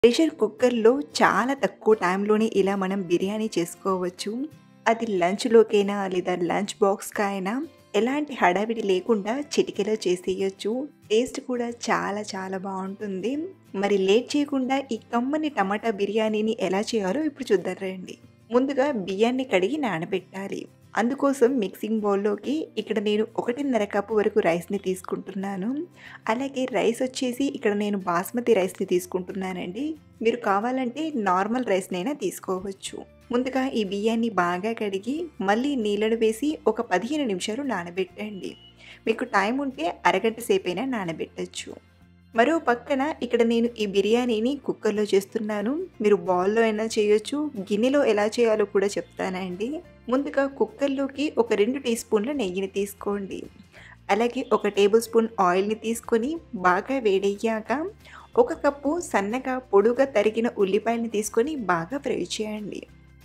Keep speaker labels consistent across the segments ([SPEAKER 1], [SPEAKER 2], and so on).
[SPEAKER 1] Pressure కుక్కర్‌లో చాలా తక్కువ టైంలోనే ఇలా మనం బిర్యానీ చేసుకోవచ్చు. అది లంచ్‌లోకైనా లేదా లంచ్ బాక్స్‌కా అయినా ఎలాంటి హడావిడి లేకుండా చిటికెలో చేసేయొచ్చు. టేస్ట్ కూడా చాలా చాలా బావుంటుంది. మరి లేట్ చేయకుండా ఈ కమ్మని టమాటా బిర్యానీని ఎలా చేయాలో ఇప్పుడు చూద్దాం రండి. ముందుగా బియ్యాన్ని కడిగి నానబెట్టాలి. అందుకోసం మిక్సింగ్ బౌల్‌లోకి ఇక్కడ నేను 1.5 కప్పు వరకు రైస్‌ని తీసుకుంటున్నాను. అలాగే రైస్ వచ్చేసి ఇక్కడ నేను బాస్మతి రైస్‌ని తీసుకుంటున్నానండి. మీరు కావాలంటే నార్మల్ రైస్‌నైనా తీసుకోవచ్చు. ముందుగా ఈ బియ్యాన్ని బాగా కడిగి మళ్ళీ నీళ్ళను వేసి ఒక 15 నిమిషాలు నానబెట్టండి. మీకు టైం ఉంటే అరగంట సేపైనా నానబెట్టొచ్చు. మరో పక్కన ఇక్కడ నేను ఈ బిర్యానీని కుక్కర్‌లో చేస్తున్నాను. మీరు బౌల్‌లో అయినా చేయొచ్చు. గిన్నెలో ఎలా చేయాలో కూడా చెప్తానండి. ముందుగా కుక్కర్‌లోకి ఒక 2 టీ స్పూన్ల నెయ్యిని తీసుకోండి. అలాగే ఒక టేబుల్ స్పూన్ ఆయిల్‌ని తీసుకొని బాగా వేడయ్యాక ఒక కప్పు సన్నగా పొడువుగా తరిగిన ఉల్లిపాయలని తీసుకొని బాగా ఫ్రై చేయండి.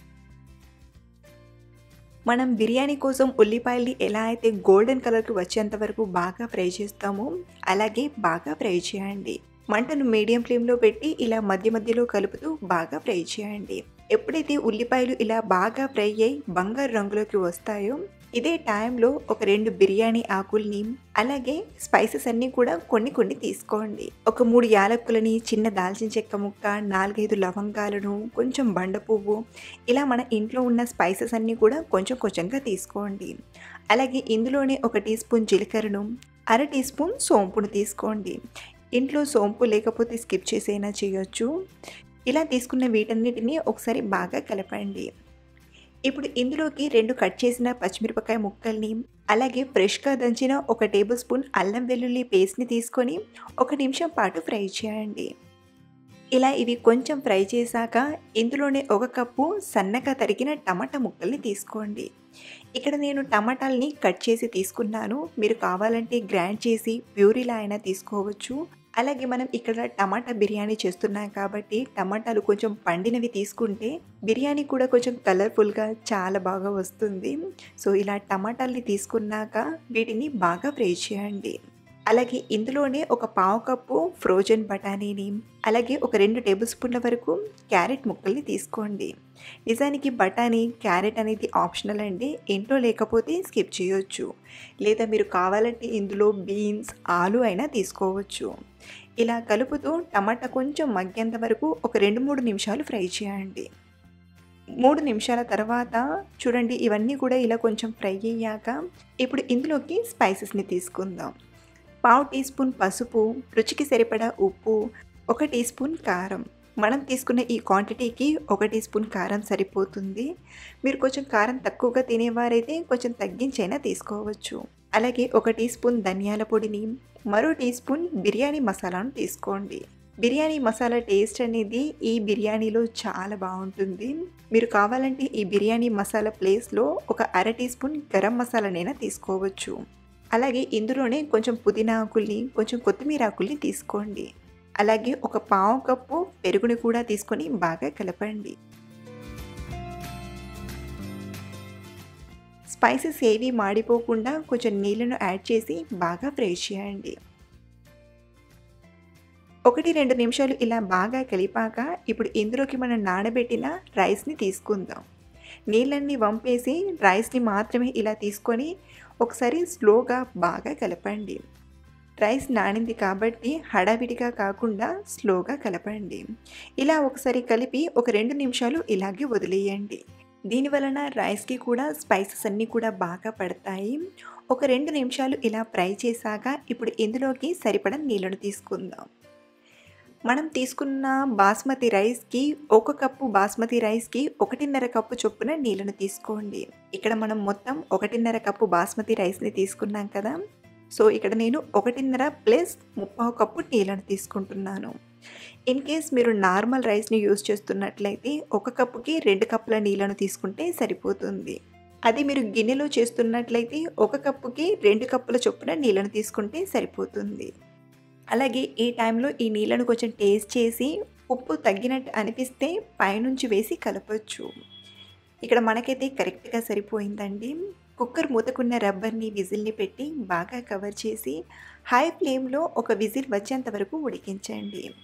[SPEAKER 1] మనం బిర్యానీ కోసం ఉల్లిపాయల్ని ఎలా అయితే గోల్డెన్ కలర్‌కి వచ్చేంత వరకు బాగా ఫ్రై చేస్తామో అలాగే బాగా ఫ్రై చేయండి. మంటను మీడియం ఫ్లేమ్‌లో పెట్టి ఇలా మధ్య మధ్యలో కలుపుతూ బాగా ఫ్రై చేయండి. ఎప్పుడైతే ఉల్లిపాయలు ఇలా బాగా ఫ్రై అయ్యి బంగారు రంగులోకి వస్తాయో ఇదే టైంలో ఒక 2 బిర్యానీ ఆకుల్ని అలాగే స్పైసెస్ అన్నీ కూడా కొన్ని కొన్ని తీసుకోండి. ఒక 3 యాలక్కులని, చిన్న దాల్చిన చెక్క ముక్క, 4, 5 లవంగాలను, కొంచెం బండ పువ్వు ఇలా మన ఇంట్లో ఉన్న స్పైసెస్ అన్నీ కూడా కొంచెం కొంచెంగా తీసుకోండి. అలాగే ఇందులోనే ఒక టీ స్పూన్ జీలకర్రను, అర టీ స్పూన్ సోంపును తీసుకోండి. ఇంట్లో సోంపు లేకపోతే స్కిప్ చేసైనా చేయొచ్చు. ఇలా తీసుకున్న వీటన్నిటిని ఒకసారి బాగా కలపండి. ఇప్పుడు ఇందులోకి 2 కట్ చేసిన పచ్చిమిరపకాయ ముక్కల్ని అలాగే ఫ్రెష్‌గా దంచిన ఒక టేబుల్ స్పూన్ అల్లం వెల్లుల్లి పేస్ట్‌ని తీసుకొని ఒక నిమిషం పాటు ఫ్రై చేయండి. ఇలా ఇవి కొంచెం ఫ్రై చేశాక ఇందులోనే ఒక కప్పు సన్నగా తరిగిన టమాటా ముక్కల్ని తీసుకోండి. ఇక్కడ నేను టమాటాలని కట్ చేసి తీసుకున్నాను. మీరు కావాలంటే గ్రైండ్ చేసి ప్యూరీలా అయినా తీసుకోవచ్చు. అలాగే మనం ఇక్కడ టమాటా బిర్యానీ చేస్తున్నాం కాబట్టి టమాటాలు కొంచెం పండినవి తీసుకుంటే బిర్యానీ కూడా కొంచెం కలర్‌ఫుల్‌గా చాలా బాగా వస్తుంది. సో ఇలా టమాటాల్ని తీసుకున్నాక వీటిని బాగా ఫ్రై చేయండి. అలాగే ఇందులోనే ఒక పావు కప్పు ఫ్రోజన్ బఠానీని అలాగే ఒక 2 టేబుల్ స్పూన్ల వరకు క్యారెట్ ముక్కల్ని తీసుకోండి. నిజానికి బఠానీ, క్యారెట్ అనేది ఆప్షనల్ అండి. ఇంట్లో లేకపోతే స్కిప్ చేయొచ్చు. లేదా మీరు కావాలంటే ఇందులో బీన్స్, ఆలు అయినా తీసుకోవచ్చు. ఇలా కలుపుతూ టమాటా కొంచెం మగ్గేంత వరకు ఒక 2, 3 నిమిషాలు ఫ్రై చేయండి. 3 నిమిషాల తర్వాత చూడండి ఇవన్నీ కూడా ఇలా కొంచెం ఫ్రై అయ్యాక ఇప్పుడు ఇందులోకి స్పైసెస్‌ని తీసుకుందాం. పావు టీ స్పూన్ పసుపు, రుచికి సరిపడా ఉప్పు, ఒక టీ స్పూన్ కారం. మనం తీసుకున్న ఈ క్వాంటిటీకి ఒక టీ స్పూన్ కారం సరిపోతుంది. మీరు కొంచెం కారం తక్కువగా తినేవారైతే కొంచెం తగ్గించైనా తీసుకోవచ్చు. అలాగే ఒక టీ స్పూన్ ధనియాల పొడిని, మరో టీ స్పూన్ బిర్యానీ మసాలాను తీసుకోండి. బిర్యానీ మసాలా టేస్ట్ అనేది ఈ బిర్యానీలో చాలా బావుంటుంది. మీరు కావాలంటే ఈ బిర్యానీ మసాలా ప్లేస్‌లో ఒక అర టీ స్పూన్ గరం మసాలానైనా తీసుకోవచ్చు. అలాగే ఇందులోనే కొంచెం పుదీనా ఆకుల్ని, కొంచెం కొత్తిమీర ఆకుల్ని తీసుకోండి. అలాగే ఒక పావు కప్పు పెరుగుని కూడా తీసుకొని బాగా కలపండి. స్పైసెస్ ఏవి మాడిపోకుండా కొంచెం నీళ్ళను యాడ్ చేసి బాగా ఫ్రై చేయండి. 1, 2 నిమిషాలు ఇలా బాగా కలిపాక ఇప్పుడు ఇందులోకి మనం నానబెట్టిన రైస్‌ని తీసుకుందాం. నీళ్ళన్నీ వంపేసి రైస్‌ని మాత్రమే ఇలా తీసుకొని ఒకసారి స్లోగా బాగా కలపండి. రైస్ నానింది కాబట్టి హడావిడిగా కాకుండా స్లోగా కలపండి. ఇలా ఒకసారి కలిపి ఒక 2 నిమిషాలు ఇలాగే వదిలేయండి. దీని వలన రైస్‌కి కూడా స్పైసెస్ అన్నీ కూడా బాగా పడతాయి. ఒక 2 నిమిషాలు ఇలా ఫ్రై చేశాక ఇప్పుడు ఇందులోకి సరిపడా నీళ్ళను తీసుకుందాం. మనం తీసుకున్న బాస్మతి రైస్‌కి ఒక కప్పు బాస్మతి రైస్‌కి 1.5 కప్పు చొప్పున నీళ్ళను తీసుకోండి. ఇక్కడ మనం మొత్తం 1.5 కప్పు బాస్మతి రైస్‌ని తీసుకున్నాం కదా! సో ఇక్కడ నేను 1.5 ప్లస్ ముప్పావు కప్పు నీళ్ళను తీసుకుంటున్నాను. ఇన్ కేస్ మీరు నార్మల్ రైస్‌ని యూజ్ చేస్తున్నట్లయితే ఒక కప్పుకి 2 కప్పుల నీళ్ళను తీసుకుంటే సరిపోతుంది. అది మీరు గిన్నెలో చేస్తున్నట్లయితే ఒక కప్పుకి 2 కప్పుల చొప్పున నీళ్ళను తీసుకుంటే సరిపోతుంది. అలాగే ఈ టైంలో ఈ నీళ్ళను కొంచెం టేస్ట్ చేసి ఉప్పు తగ్గినట్టు అనిపిస్తే పైనుంచి వేసి కలపొచ్చు. ఇక్కడ మనకైతే కరెక్ట్‌గా సరిపోయిందండి. కుక్కర్ మూతకున్న రబ్బర్‌ని విజిల్‌ని పెట్టి బాగా కవర్ చేసి హై ఫ్లేమ్‌లో ఒక విజిల్ వచ్చేంత వరకు ఉడికించండి.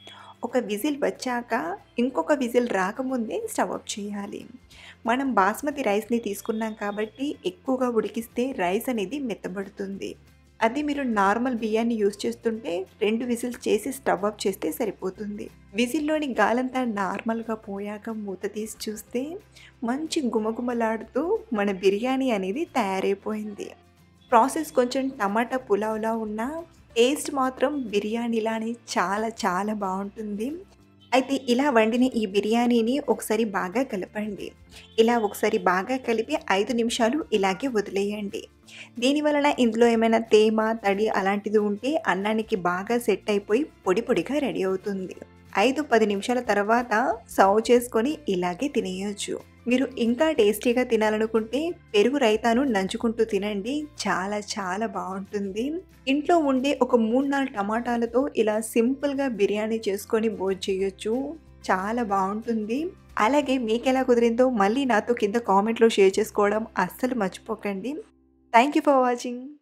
[SPEAKER 1] ఒక విజిల్ వచ్చాక ఇంకొక విజిల్ రాకముందే స్టవ్ ఆఫ్ చేయాలి మనం బాస్మతి రైస్ని తీసుకున్నాం కాబట్టి ఎక్కువగా ఉడికిస్తే రైస్ అనేది మెత్తబడుతుంది అది మీరు నార్మల్ బియ్యాన్ని యూస్ చేస్తుంటే రెండు విజిల్స్ చేసి స్టవ్ ఆఫ్ చేస్తే సరిపోతుంది విజిల్లోని గాలంతా నార్మల్గా పోయాక మూత తీసి చూస్తే మంచి గుమగుమలాడుతూ మన బిర్యానీ అనేది తయారైపోయింది ప్రాసెస్ కొంచెం టమాటా పులావ్లా ఉన్నా టేస్ట్ మాత్రం బిర్యానీలానే చాలా చాలా బాగుంటుంది అయితే ఇలా వండిన ఈ బిర్యానీని ఒకసారి బాగా కలపండి ఇలా ఒకసారి బాగా కలిపి ఐదు నిమిషాలు ఇలాగే వదిలేయండి దీనివలన ఇందులో ఏమైనా తేమ తడి అలాంటిది ఉంటే అన్నానికి బాగా సెట్ అయిపోయి పొడి పొడిగా రెడీ అవుతుంది ఐదు పది నిమిషాల తర్వాత సర్వ్ చేసుకొని ఇలాగే తినేయొచ్చు మీరు ఇంకా టేస్టీగా తినాలనుకుంటే పెరుగు రైతాను నంచుకుంటూ తినండి చాలా చాలా బాగుంటుంది ఇంట్లో ఉండే ఒక మూడు నాలుగు టమాటాలతో ఇలా సింపుల్గా బిర్యానీ చేసుకొని భోజనం చేయొచ్చు చాలా బాగుంటుంది అలాగే మీకు ఎలా కుదిరిందో మళ్ళీ నాతో కింద కామెంట్లో షేర్ చేసుకోవడం అస్సలు మర్చిపోకండి థ్యాంక్ యూ ఫర్ వాచింగ్